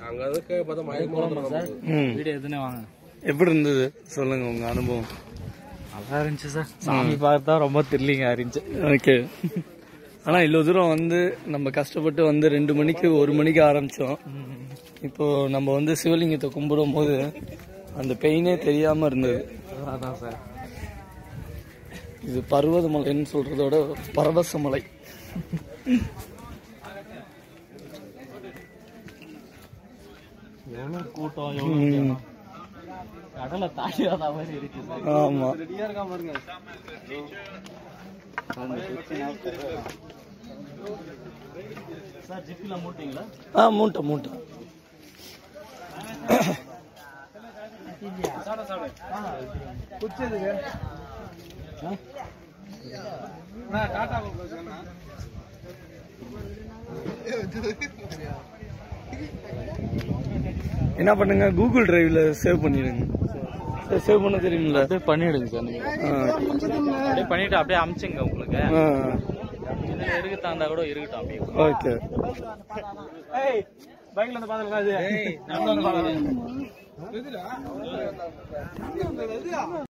அங்க இருக்க பார்த்தா மயக்கமா வந்துடும் நமக்கு. ம் வீடியோ எதுனே வாங்க எப்படி இருந்தது சொல்லுங்க உங்க அனுபவம் நல்லா இருந்துச்சு சார் சாமி பார்த்தா ரொம்ப த்ரில்லிங்கா இருந்துச்சு ஓகே ஆனா இவ்வளவு தூரம் வந்து நம்ம கஷ்டப்பட்டு வந்து ரெண்டு மணிக்கு ஒரு மணிக்கு ஆரம்பிச்சோம் இப்போ நம்ம வந்து சிவலிங்கத்தை கும்பிடும் போது அந்த பெயினே தெரியாம இருந்தது அதான் சார் இது பர்வத மலைன்னு சொல்றதோட பரவச மலை எவ்வளவு கூட்டம் எவ்வளவு ம். கடலை தாண்டி வந்த மாதிரி இருக்கு சார் ஆமா ரெடியா இருக்கா பாருங்க சார் ஜிப்பில மூட்டிங்களா ஆ மூட்டை மூட்டை என்ன பண்ணுங்க கூகுள் டிரைவ்ல சேவ் பண்ணிடுங்க சேவ் பண்ண தெரியுமில்ல அப்படியே பண்ணிடுங்க சார் நீங்க ஆ. அப்படியே பண்ணிட்டு அப்படியே அமிச்சுங்க உங்களுக்கு ஆ இதுல இருக்குதா இருந்தா கூட இருக்கட்டும் அப்படியே ஓகே பைக்ல இருந்து பாத்துக்கலாம் அது